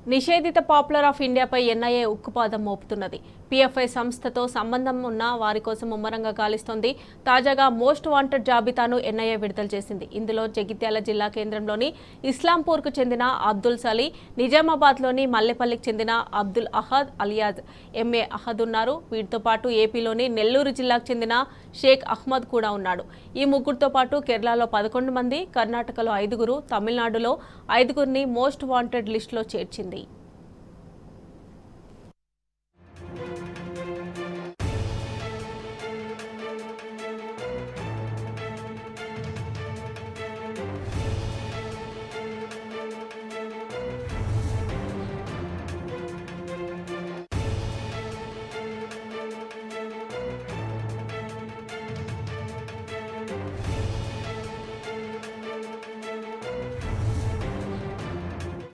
నిషేధిత popular of ఇండియాపై NIA ఉక్కుపాదం మోపుతున్నది PFI సంస్థతో సంబంధం ఉన్న వారి కోసం ముమ్మరంగా గాలిస్తోంది తాజాగా మోస్ట్ వాంటెడ్ జాబితాను ఎన్ఐఏ విడుదల చేసింది ఇందులో జగిత్యాల జిల్లా కేంద్రంలోని ఇస్లాంపూర్కు చెందిన అబ్దుల్ సలీ నిజామాబాద్లోని మల్లెపల్లికి చెందిన అబ్దుల్ అహద్ అలియాజ్ ఎంఏ అహద్ ఉన్నారు వీటితో పాటు ఏపీలోని నెల్లూరు జిల్లాకు చెందిన షేక్ అహ్మద్ కూడా ఉన్నాడు ఈ ముగ్గురితో పాటు కేరళలో పదకొండు మంది కర్ణాటకలో ఐదుగురు తమిళనాడులో ఐదుగురిని మోస్ట్ వాంటెడ్ లిస్టులో చేర్చింది